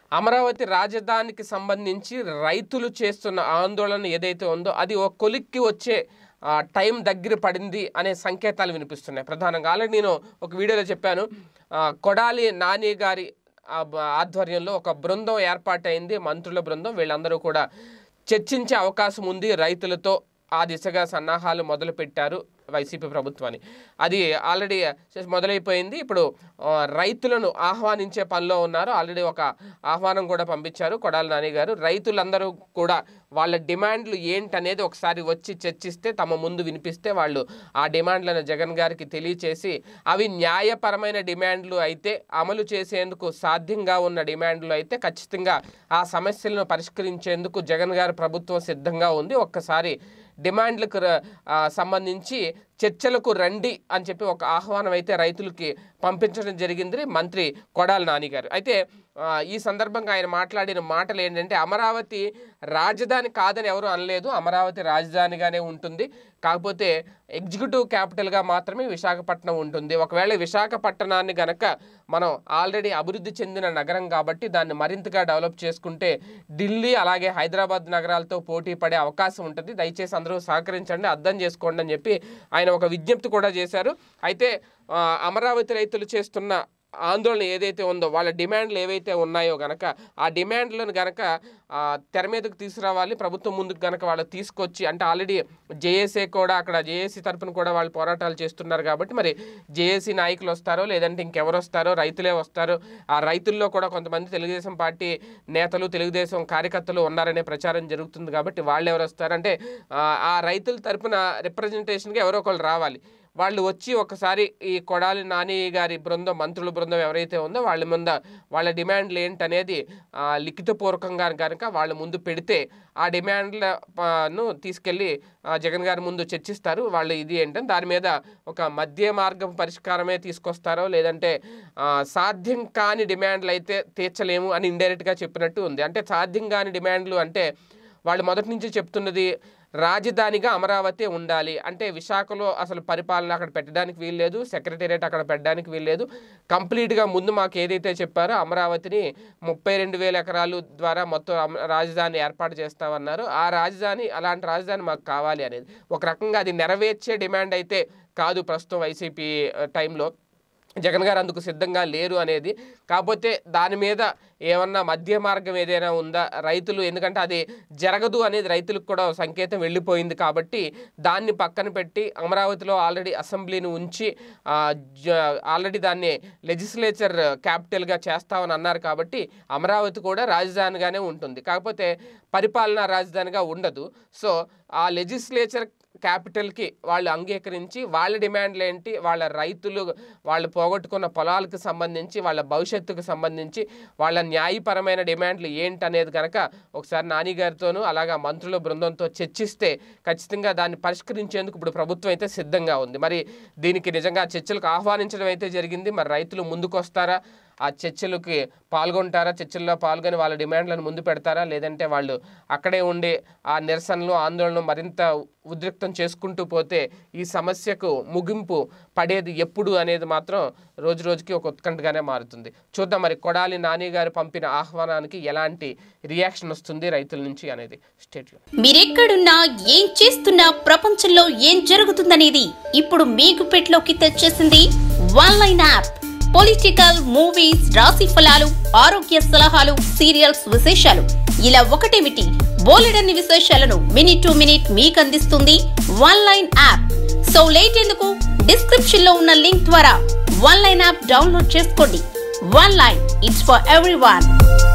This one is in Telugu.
అమరావతి రాజధానికి సంబంధించి రైతులు చేస్తున్న ఆందోళన ఏదైతే ఉందో అది ఒక కొలిక్కి వచ్చే ఆ, టైం దగ్గర పడింది అనే సంకేతాలు వినిపిస్తున్నాయి ప్రధానంగా ఆల్రెడీ నేను ఒక వీడియోలో చెప్పాను ఆ, కొడాలి నాని గారి ఆ బ- ఆధ్వర్యంలో ఒక బృందం ఏర్పాటైంది మంత్రుల బృందం వీళ్ళందరూ కూడా చర్చించే అవకాశం ఉంది రైతులతో ఆ దిశగా సన్నాహాలు మొదలు పెట్టారు వైసీపీ ప్రభుత్వాన్ని అది ఆల్రెడీ మొదలైపోయింది ఇప్పుడు ఆ, రైతులను ఆహ్వానించే పనిలో ఉన్నారు ఆల్రెడీ ఒక ఆహ్వానం కూడా పంపించారు కొడాలి నాని గారు రైతులందరూ కూడా వాళ్ళ డిమాండ్లు ఏంటనేది ఒకసారి వచ్చి చర్చిస్తే తమ ముందు వినిపిస్తే వాళ్ళు ఆ డిమాండ్లను జగన్ గారికి తెలియచేసి అవి న్యాయపరమైన డిమాండ్లు అయితే అమలు చేసేందుకు సాధ్యంగా ఉన్న డిమాండ్లు అయితే ఖచ్చితంగా ఆ సమస్యలను పరిష్కరించేందుకు జగన్ గారి ప్రభుత్వం సిద్ధంగా ఉంది ఒక్కసారి డిమాండ్లకు ర- ఆ, సంబంధించి చర్చలకు రండి అని చెప్పి ఒక ఆహ్వానం అయితే రైతులకి పంపించడం జరిగింది మంత్రి కొడాలి నాని గారు అయితే ఆ, ఈ సందర్భంగా ఆయన మాట్లాడిన మాటలు ఏంటంటే అమరావతి రాజధాని కాదని ఎవరు అనలేదు అమరావతి రాజధానిగానే ఉంటుంది కాకపోతే ఎగ్జిక్యూటివ్ క్యాపిటల్గా మాత్రమే విశాఖపట్నం ఉంటుంది ఒకవేళ విశాఖపట్నాన్ని గనక మనం ఆల్రెడీ అభివృద్ధి చెందిన నగరం కాబట్టి దాన్ని మరింతగా డెవలప్ చేసుకుంటే ఢిల్లీ అలాగే హైదరాబాద్ నగరాలతో పోటీ పడే అవకాశం ఉంటుంది దయచేసి అందరూ సహకరించండి అర్థం చేసుకోండి అని చెప్పి ఆయన ఒక విజ్ఞప్తి కూడా చేశారు అయితే ఆ, అమరావతి రైతులు చేస్తున్న ఆందోళన ఏదైతే ఉందో వాళ్ళ డిమాండ్లు ఏవైతే ఉన్నాయో గనక ఆ డిమాండ్లను గనక ఆ, తెర మీదకు తీసుకురావాలి ప్రభుత్వం ముందుకు గనక వాళ్ళు తీసుకొచ్చి అంటే ఆల్రెడీ జేఏసీ కూడా అక్కడ జేఏసీ తరపున కూడా వాళ్ళు పోరాటాలు చేస్తున్నారు కాబట్టి మరి జేఏసీ నాయకులు వస్తారో లేదంటే ఇంకెవరు వస్తారో రైతులే వస్తారో ఆ రైతుల్లో కూడా కొంతమంది తెలుగుదేశం పార్టీ నేతలు తెలుగుదేశం కార్యకర్తలు ఉన్నారనే ప్రచారం జరుగుతుంది కాబట్టి వాళ్ళు ఎవరు వస్తారంటే ఆ, ఆ రైతుల తరపున రిప్రజెంటేషన్గా ఎవరో ఒకళ్ళు రావాలి వాళ్ళు వచ్చి ఒకసారి ఈ కొడాలి నాని గారి బృందం మంత్రుల బృందం ఎవరైతే ఉందో వాళ్ళ ముందు వాళ్ళ డిమాండ్లు ఏంటనేది ఆ, లిఖితపూర్వకంగా కనుక వాళ్ళ ముందు పెడితే ఆ డిమాండ్లను తీసుకెళ్ళి ఆ, జగన్ గారి ముందు చర్చిస్తారు వాళ్ళు ఇది ఏంటంటే దాని మీద ఒక మధ్య మార్గం పరిష్కారమే తీసుకొస్తారో లేదంటే ఆ, సాధ్యం కాని డిమాండ్లు అయితే తీర్చలేము అని ఇండైరెక్ట్గా చెప్పినట్టు ఉంది అంటే సాధ్యం కాని డిమాండ్లు అంటే వాళ్ళు మొదటి నుంచి చెప్తున్నది రాజధానిగా అమరావతి ఉండాలి అంటే విశాఖలో అసలు పరిపాలన అక్కడ పెట్టడానికి వీల్లేదు సెక్రటేరియట్ అక్కడ పెట్టడానికి వీల్లేదు కంప్లీట్గా ముందు మాకు ఏదైతే చెప్పారో అమరావతిని ముప్పై రెండు వేల ఎకరాలు ద్వారా మొత్తం అమ- రాజధాని ఏర్పాటు చేస్తామన్నారు ఆ రాజధాని అలాంటి రాజధాని మాకు కావాలి అనేది ఒక రకంగా అది నెరవేర్చే డిమాండ్ అయితే కాదు ప్రస్తుతం వైసీపీ ఆ, టైంలో జగన్ గారు అందుకు సిద్ధంగా లేరు అనేది కాకపోతే దాని మీద ఏమన్నా మధ్య మార్గం ఏదైనా ఉందా రైతులు ఎందుకంటే అది జరగదు అనేది రైతులకు కూడా ఒక సంకేతం వెళ్ళిపోయింది కాబట్టి దాన్ని పక్కన పెట్టి అమరావతిలో ఆల్రెడీ అసెంబ్లీని ఉంచి ఆ, జ- ఆల్రెడీ దాన్ని లెజిస్లేచర్ క్యాపిటల్గా చేస్తామని అన్నారు కాబట్టి అమరావతి కూడా రాజధానిగానే ఉంటుంది కాకపోతే పరిపాలనా రాజధానిగా ఉండదు సో ఆ లెజిస్లేచర్ క్యాపిటల్కి వాళ్ళు అంగీకరించి వాళ్ళ డిమాండ్లు ఏంటి వాళ్ళ రైతులు వాళ్ళు పోగొట్టుకున్న పొలాలకు సంబంధించి వాళ్ళ భవిష్యత్తుకు సంబంధించి వాళ్ళ న్యాయపరమైన డిమాండ్లు ఏంటి అనేది కనుక ఒకసారి నాని గారితోనూ అలాగా మంత్రుల బృందంతో చర్చిస్తే ఖచ్చితంగా దాన్ని పరిష్కరించేందుకు ఇప్పుడు ప్రభుత్వం అయితే సిద్ధంగా ఉంది మరి దీనికి నిజంగా చర్చలకు ఆహ్వానించడం అయితే జరిగింది మరి రైతులు ముందుకు వస్తారా ఆ చర్చలకి పాల్గొంటారా చర్చల్లో పాల్గొని వాళ్ళ డిమాండ్లను ముందు పెడతారా లేదంటే వాళ్ళు అక్కడే ఉండి ఆ నిరసనలు ఆందోళన మరింత ఉద్రిక్తం చేసుకుంటూ పోతే ఈ సమస్యకు ముగింపు పడేది ఎప్పుడు అనేది మాత్రం రోజు రోజుకి ఒక ఉత్కంఠగానే మారుతుంది చూద్దాం మరి కొడాలి నాని గారు పంపిన ఆహ్వానానికి ఎలాంటి రియాక్షన్ వస్తుంది రైతుల నుంచి అనేది స్టేట్ మీరెక్కడున్నా ఏం చేస్తున్నా ప్రపంచంలో ఏం జరుగుతుందనేది ఇప్పుడు మీకు పెట్లోకి తెచ్చేసింది one line app political movies రాశి ఫలాలు ఆరోగ్య సలహాలు సీరియల్స్ విశేషాలు ఇలా ఒకటేమిటి బోలెడన్ని విశేషాలను మినిట్ టు మినిట్ మీకు అందిస్తుంది one line app so late ఎందుకు డిస్క్రిప్షన్ లో ఉన్న లింక్ ద్వారా వన్ లైన్ యాప్ డౌన్లోడ్ చేసుకోండి one line it's for every